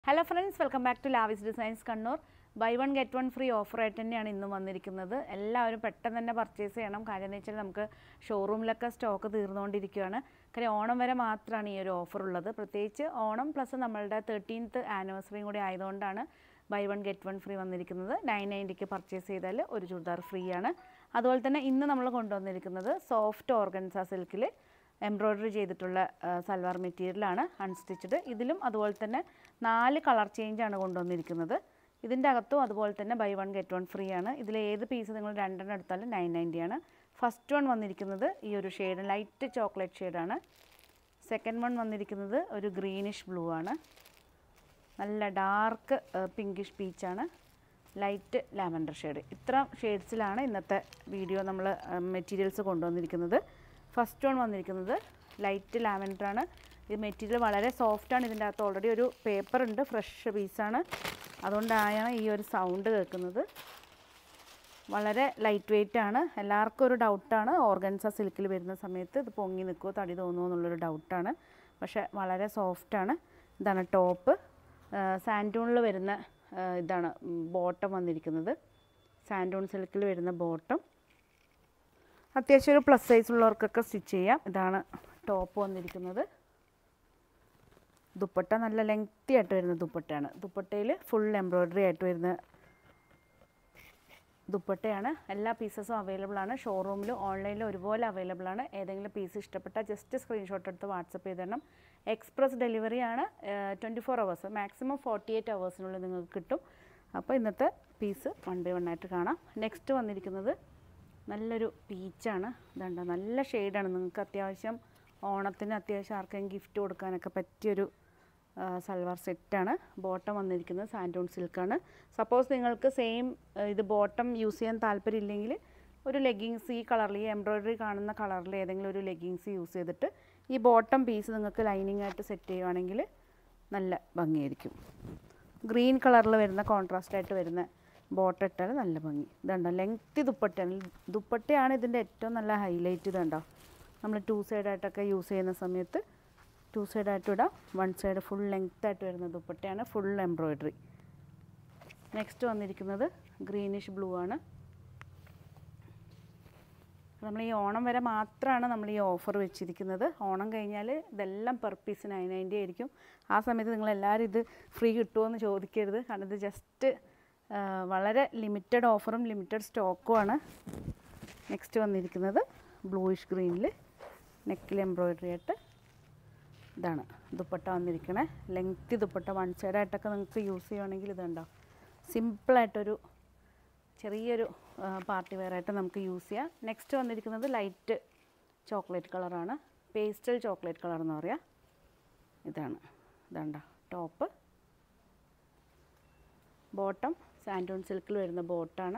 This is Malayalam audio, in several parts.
hello friends welcome back to Lavis Designs Kannur buy one get one free ഓഫറായിട്ട് തന്നെയാണ് ഇന്നും വന്നിരിക്കുന്നത് എല്ലാവരും പെട്ടെന്ന് തന്നെ പർച്ചേസ് ചെയ്യണം കാര്യം എന്ന് വെച്ചാൽ നമുക്ക് ഷോറൂമിലൊക്കെ സ്റ്റോക്ക് തീർന്നുകൊണ്ടിരിക്കുകയാണ് കാര്യം ഓണം വരെ മാത്രമാണ് ഈ ഒരു ഓഫർ ഉള്ളത് പ്രത്യേകിച്ച് ഓണം പ്ലസ് നമ്മളുടെ തേർട്ടീൻത്ത് ആനിവേഴ്സറിയും കൂടി ആയതുകൊണ്ടാണ് buy one get one free വന്നിരിക്കുന്നത് നയൻ നയൻറ്റിക്ക് പർച്ചേസ് ചെയ്താൽ ഒരു ചുരിദാർ ഫ്രീ ആണ് അതുപോലെ തന്നെ ഇന്ന് നമ്മൾ കൊണ്ടുവന്നിരിക്കുന്നത് സോഫ്റ്റ് ഓർഗൻസ സിൽക്കിൽ എംബ്രോയ്ഡറി ചെയ്തിട്ടുള്ള ആ, സൽവാർ മെറ്റീരിയലാണ് അൺസ്റ്റിച്ചഡ് ഇതിലും അതുപോലെ തന്നെ നാല് കളർ ചേഞ്ചാണ് കൊണ്ടുവന്നിരിക്കുന്നത് ഇതിൻ്റെ അകത്തും അതുപോലെ തന്നെ buy one get one free ആണ് ഇതിൽ ഏത് പീസ് നിങ്ങൾ രണ്ടെണ്ണം എടുത്താലും നയൻ നയൻറ്റി ആണ് ഫസ്റ്റ് വൺ വന്നിരിക്കുന്നത് ഈ ഒരു ഷെയ്ഡ് ലൈറ്റ് ചോക്ലേറ്റ് ഷെയ്ഡാണ് സെക്കൻഡ് വൺ വന്നിരിക്കുന്നത് ഒരു ഗ്രീനിഷ് ബ്ലൂ ആണ് നല്ല ഡാർക്ക് പിങ്കിഷ് പീച്ചാണ് ലൈറ്റ് ലാവൻഡർ ഷെയ്ഡ് ഇത്ര ഷെയ്ഡ്സിലാണ് ഇന്നത്തെ വീഡിയോ നമ്മൾ മെറ്റീരിയൽസ് കൊണ്ടുവന്നിരിക്കുന്നത് ഫസ്റ്റ് വൺ വന്നിരിക്കുന്നത് ലൈറ്റ് ലാവൻഡർ ആണ് ഈ മെറ്റീരിയൽ വളരെ സോഫ്റ്റാണ് ഇതിൻ്റെ അകത്ത് ഓൾറെഡി ഒരു പേപ്പർ ഉണ്ട് ഫ്രഷ് പീസാണ് അതുകൊണ്ടാണ് ഈ ഒരു സൗണ്ട് കേൾക്കുന്നത് വളരെ ലൈറ്റ് വെയിറ്റ് ആണ് എല്ലാവർക്കും ഒരു ഡൗട്ടാണ് ഓർഗൻസ സിൽക്കിൽ വരുന്ന സമയത്ത് ഇത് പൊങ്ങി നിൽക്കുമോ തടി തോന്നുമോ എന്നുള്ളൊരു ഡൗട്ടാണ് പക്ഷേ വളരെ സോഫ്റ്റാണ് ഇതാണ് ടോപ്പ് സാൻഡൂണിൽ വരുന്ന ആ, ഇതാണ് ബോട്ടം വന്നിരിക്കുന്നത് സാൻഡൂൺ സിൽക്കിൽ വരുന്ന ബോട്ടം അത്യാവശ്യം ഒരു പ്ലസ് സൈസ് ഉള്ളവർക്കൊക്കെ സ്റ്റിച്ച് ചെയ്യാം ഇതാണ് ടോപ്പ് വന്നിരിക്കുന്നത് ദുപ്പട്ട നല്ല ലെങ്തി ആയിട്ട് വരുന്ന ദുപ്പട്ടയാണ് ദുപ്പട്ടയിൽ ഫുൾ എംബ്രോയ്ഡറി ആയിട്ട് വരുന്ന ദുപ്പട്ടയാണ് എല്ലാ പീസസും അവൈലബിൾ ആണ് ഷോറൂമിലും ഓൺലൈനിലും ഒരുപോലെ അവൈലബിൾ ആണ് ഏതെങ്കിലും പീസ് ഇഷ്ടപ്പെട്ടാൽ ജസ്റ്റ് സ്ക്രീൻഷോട്ട് എടുത്ത് വാട്സപ്പ് ചെയ്ത് തരണം എക്സ്പ്രസ് ഡെലിവറി ആണ് twenty four hours maximum forty eight അവേഴ്സിനുള്ളിൽ നിങ്ങൾക്ക് കിട്ടും അപ്പോൾ ഇന്നത്തെ പീസ് വൺ ബൈ വൺ ആയിട്ട് കാണാം നെക്സ്റ്റ് വന്നിരിക്കുന്നത് നല്ലൊരു പീച്ചാണ് ഇതുണ്ട് നല്ല ഷെയ്ഡാണ് നിങ്ങൾക്ക് അത്യാവശ്യം ഓണത്തിന് അത്യാവശ്യം ആർക്കെങ്കിലും ഗിഫ്റ്റ് കൊടുക്കാനൊക്കെ പറ്റിയൊരു ആ, സൽവാർ സെറ്റാണ് ബോട്ടം വന്നിരിക്കുന്നത് സാൻഡോൺ സിൽക്കാണ് സപ്പോസ് നിങ്ങൾക്ക് സെയിം ഇത് ബോട്ടം യൂസ് ചെയ്യാൻ താല്പര്യമില്ലെങ്കിൽ ഒരു ലെഗിങ്സ് ഈ കളറിൽ ഈ എംബ്രോയ്ഡറി കാണുന്ന കളറിൽ ഏതെങ്കിലും ഒരു ലെഗിങ്സ് യൂസ് ചെയ്തിട്ട് ഈ ബോട്ടം പീസ് നിങ്ങൾക്ക് ലൈനിങ് ആയിട്ട് സെറ്റ് ചെയ്യുവാണെങ്കിൽ നല്ല ഭംഗിയായിരിക്കും ഗ്രീൻ കളറിൽ വരുന്ന കോൺട്രാസ്റ്റ് ആയിട്ട് വരുന്ന ബോട്ടം ഇട്ടാൽ നല്ല ഭംഗി ഇതുണ്ടോ ലെങ്തി ദുപ്പട്ടയാണ് ദുപ്പട്ടയാണ് ഇതിൻ്റെ ഏറ്റവും നല്ല ഹൈലൈറ്റ് ഇതുണ്ടോ നമ്മൾ ടു സൈഡായിട്ടൊക്കെ യൂസ് ചെയ്യുന്ന സമയത്ത് ടു സൈഡായിട്ട് ഇടാം വൺ സൈഡ് ഫുൾ ലെങ്ത് ആയിട്ട് വരുന്ന ദുപ്പട്ടയാണ് ഫുൾ എംബ്രോയ്ഡറി നെക്സ്റ്റ് വന്നിരിക്കുന്നത് ഗ്രീനിഷ് ബ്ലൂ ആണ് നമ്മൾ ഈ ഓണം വരെ മാത്രമാണ് നമ്മൾ ഈ ഓഫർ വെച്ചിരിക്കുന്നത് ഓണം കഴിഞ്ഞാൽ ഇതെല്ലാം പെർ പീസ് നയൻ നയൻറ്റി ആയിരിക്കും ആ സമയത്ത് നിങ്ങൾ എല്ലാവരും ഇത് ഫ്രീ കിട്ടുമോ എന്ന് ചോദിക്കരുത് കാരണം ഇത് ജസ്റ്റ് വളരെ ലിമിറ്റഡ് ഓഫറും ലിമിറ്റഡ് സ്റ്റോക്കുമാണ് നെക്സ്റ്റ് വന്നിരിക്കുന്നത് ബ്ലൂയിഷ് ഗ്രീനിൽ നെക്കിൽ എംബ്രോയ്ഡറി ആയിട്ട് ഇതാണ് ദുപ്പട്ട വന്നിരിക്കണേ ലെങ്തി ദുപ്പട്ട വൺ സൈഡായിട്ടൊക്കെ നിങ്ങൾക്ക് യൂസ് ചെയ്യുവാണെങ്കിൽ ഇതുണ്ടോ സിമ്പിളായിട്ടൊരു ചെറിയൊരു പാർട്ടി വെയറായിട്ട് നമുക്ക് യൂസ് ചെയ്യാം നെക്സ്റ്റ് വന്നിരിക്കുന്നത് ലൈറ്റ് ചോക്ലേറ്റ് കളറാണ് പേസ്റ്റൽ ചോക്ലേറ്റ് കളർ എന്ന് പറയാം ഇതാണ് ഇതാണ്ട ടോപ്പ് ബോട്ടം സാൻഡോൺ സിൽക്കിൽ വരുന്ന ബോട്ടാണ്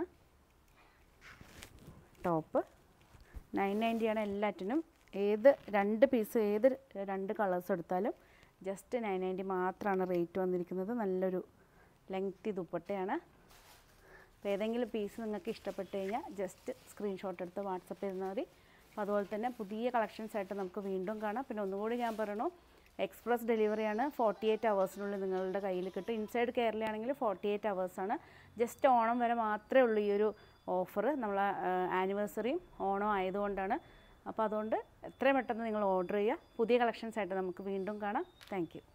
ടോപ്പ് നയൻ നയൻറ്റിയാണ് എല്ലാറ്റിനും ഏത് രണ്ട് പീസ് ഏത് രണ്ട് കളേഴ്സ് എടുത്താലും ജസ്റ്റ് നയൻ നയൻറ്റി മാത്രമാണ് റേറ്റ് വന്നിരിക്കുന്നത് നല്ലൊരു ലെങ്തി ദുപ്പട്ടയാണ് അപ്പോൾ ഏതെങ്കിലും പീസ് നിങ്ങൾക്ക് ഇഷ്ടപ്പെട്ട് കഴിഞ്ഞാൽ ജസ്റ്റ് സ്ക്രീൻഷോട്ട് എടുത്ത് വാട്സപ്പ് ചെയ്താൽ മതി അപ്പോൾ അതുപോലെ തന്നെ പുതിയ കളക്ഷൻസ് ആയിട്ട് നമുക്ക് വീണ്ടും കാണാം പിന്നെ ഒന്നുകൂടി ഞാൻ പറയണു എക്സ്പ്രസ് ഡെലിവറിയാണ് ഫോർട്ടി എയ്റ്റ് അവേഴ്സിനുള്ളിൽ നിങ്ങളുടെ കയ്യിൽ കിട്ടും ഇൻസൈഡ് കേരളയാണെങ്കിൽ ഫോർട്ടി എയ്റ്റ് അവേഴ്സാണ് ജസ്റ്റ് ഓണം വരെ മാത്രമേ ഉള്ളൂ ഈ ഒരു ഓഫർ നമ്മൾ ആനിവേഴ്സറിയും ഓണം ആയതുകൊണ്ടാണ് അപ്പോൾ അതുകൊണ്ട് എത്രയും പെട്ടെന്ന് നിങ്ങൾ ഓർഡർ ചെയ്യുക പുതിയ കളക്ഷൻസ് ആയിട്ട് നമുക്ക് വീണ്ടും കാണാം താങ്ക്